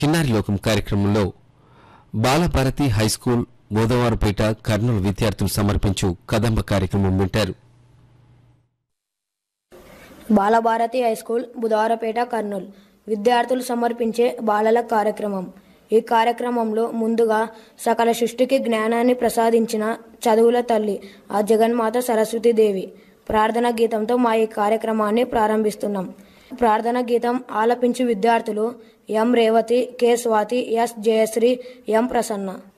కిన్నారి లోకం కార్యక్రమంలో బాలభారతి హైస్కూల్ బోధవారపేట కర్నూలు విద్యార్థులు సమర్పించు కదంబ కార్యక్రమం వింటారు బాలభారతి హైస్కూల్ బుధవారపేట కర్నూలు విద్యార్థులు సమర్పించే బాలల కార్యక్రమం ఈ కార్యక్రమంలో ముందుగా సకల సృష్టికి జ్ఞానాన్ని ప్రసాదించిన చదువుల తల్లి ఆ జగన్మాత సరస్వతీదేవి ప్రార్థన గీతంతో మా ఈ కార్యక్రమాన్ని ప్రారంభిస్తున్నాం ప్రార్థన గీతం ఆలపించు విద్యార్థులు M Revathi K Swathi S Jayasree M Prasanna